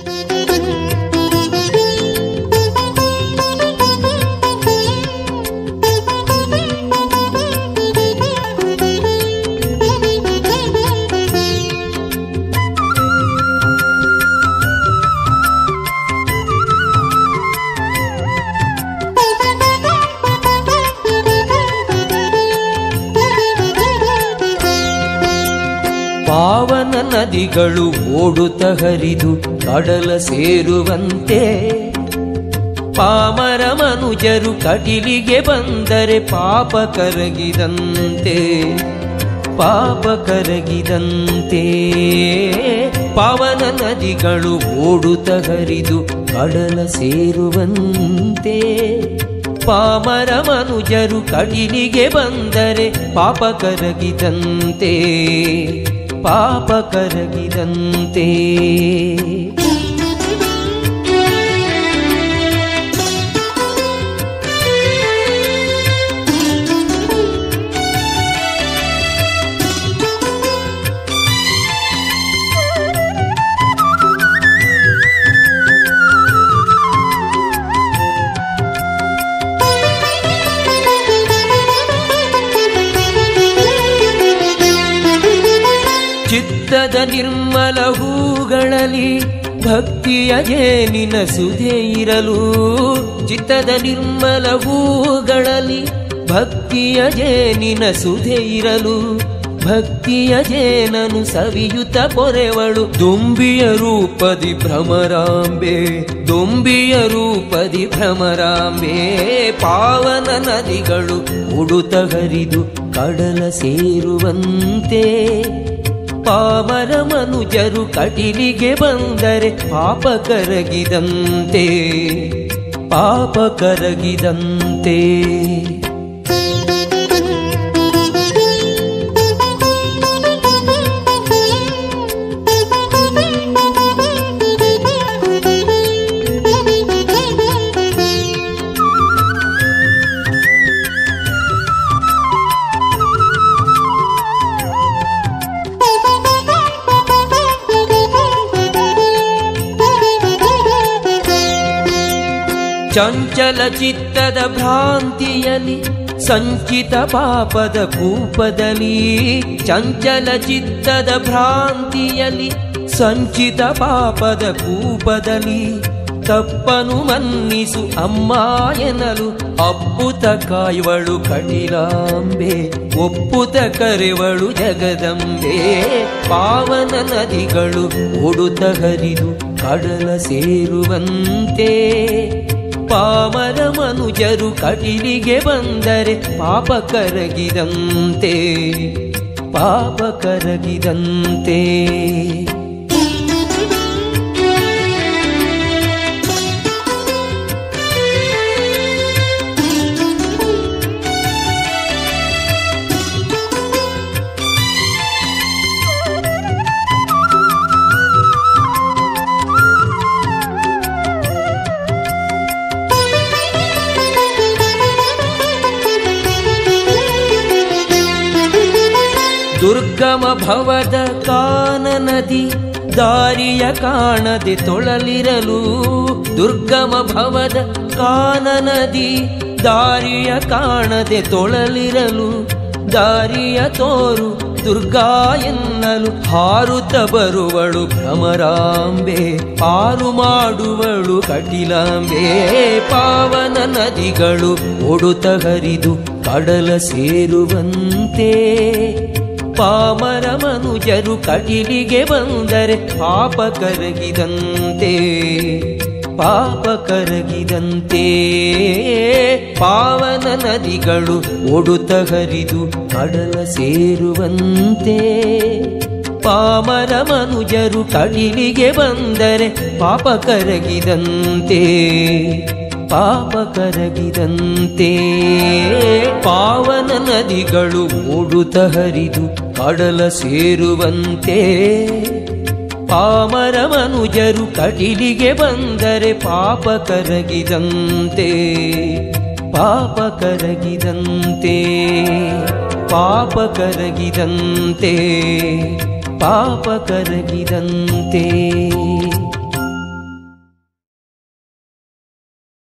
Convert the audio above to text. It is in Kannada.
ಪಾವನ ನದಿಗಳು ಓಡುತ್ತ ಹರಿದು ಕಡಲ ಸೇರುವಂತೆ ಪಾಮರ ಮನುಜರು ಕಟಿಲಿಗೆ ಬಂದರೆ ಪಾಪ ಕರಗಿದಂತೆ ಪಾಪ ಕರಗಿದಂತೆ ಪಾವನ ನದಿಗಳು ಓಡುತ್ತ ಹರಿದು ಕಡಲ ಸೇರುವಂತೆ ಪಾಮರ ಮನುಜರು ಕಡಿಲಿಗೆ ಬಂದರೆ ಪಾಪ ಕರಗಿದಂತೆ ಪಾಪ ಕರಗಿದಂತೆ ಚಿತ್ತದ ನಿರ್ಮಲ ಹೂಗಳಲ್ಲಿ ಭಕ್ತಿಯ ಜೇನಿನ ಸುಧೆ ಇರಲು ಚಿತ್ತದ ನಿರ್ಮಲ ಹೂಗಳಲ್ಲಿ ಭಕ್ತಿಯ ಜೇನಿನ ಸುಧೆ ಇರಲು ಭಕ್ತಿಯ ಜೇನನು ಸವಿಯುತ ಪೊರೆವಳು ದುಂಬಿಯ ರೂಪದಿ ಭ್ರಮರಾಂಬೆ ದುಂಬಿಯ ರೂಪದಿ ಭ್ರಮರಾಂಬೆ ಪಾವನ ನದಿಗಳು ಉಡುತ ಹರಿದು ಕಡಲ ಸೇರುವಂತೆ ಪಾಮರ ಮನುಜರು ಕಟಿಲಿಗೆ ಬಂದರೆ ಪಾಪ ಕರಗಿದಂತೆ ಪಾಪ ಕರಗಿದಂತೆ ಚಂಚಲ ಚಿತ್ತದ ಭ್ರಾಂತಿಯಲಿ ಸಂಚಿತ ಪಾಪದ ಕೂಪದಲ್ಲಿ ಚಂಚಲ ಚಿತ್ತದ ಭ್ರಾಂತಿಯಲಿ ಸಂಚಿತ ಪಾಪದ ಕೂಪದಲ್ಲಿ ತಪ್ಪನು ಮನ್ನಿಸು ಅಮ್ಮ ಎನ್ನಲು ಅಪ್ಪುತ ಕಾಯುವಳು ಕಟಿಲಾಂಬೆ ಒಪ್ಪುತ ಕರೆವಳು ಜಗದಂಬೆ ಪಾವನ ನದಿಗಳು ಓಡುತ್ತ ಹರಿದು ಕಡಲ ಸೇರುವಂತೆ ಪಾಮರ ಮನುಜರು ಕಟಿಲಿಗೆ ಬಂದರೆ ಪಾಪ ಕರಗಿದಂತೆ ಪಾಪ ಕರಗಿದಂತೆ ದುರ್ಗಮ ಭವದ ಕಾನ ನದಿ ದಾರಿಯ ಕಾಣದೆ ತೊಳಲಿರಲು ದುರ್ಗಮ ಭವದ ಕಾನ ನದಿ ದಾರಿಯ ಕಾಣದೆ ತೊಳಲಿರಲು ದಾರಿಯ ತೋರು ದುರ್ಗಾ ಎನ್ನಲು ಹಾರುತ್ತ ಬರುವಳು ಭ್ರಮರಾಂಬೆ ಪಾರು ಮಾಡುವಳು ಕಟಿಲಾಂಬೆ ಪಾವನ ನದಿಗಳು ಓಡುತ್ತ ಹರಿದು ಕಡಲ ಸೇರುವಂತೆ ಪಾಮರ ಮನುಜರು ಕಟಿಲಿಗೆ ಬಂದರೆ ಪಾಪ ಕರಗಿದಂತೆ ಪಾಪ ಕರಗಿದಂತೆ ಪಾವನ ನದಿಗಳು ಓಡುತ್ತ ಹರಿದು ಕಡಲ ಸೇರುವಂತೆ ಪಾಮರ ಮನುಜರು ಕಡಿಲಿಗೆ ಬಂದರೆ ಪಾಪ ಕರಗಿದಂತೆ ಪಾಪ ಕರಗಿದಂತೆ ಪಾವನ ನದಿಗಳು ಓಡುತ್ತ ಹರಿದು ಕಡಲ ಸೇರುವಂತೆ ಪಾಮರ ಮನುಜರು ಕಟಿಲಿಗೆ ಬಂದರೆ ಪಾಪ ಕರಗಿದಂತೆ ಪಾಪ ಕರಗಿದಂತೆ ಪಾಪ ಕರಗಿದಂತೆ ಪಾಪ ಕರಗಿದಂತೆ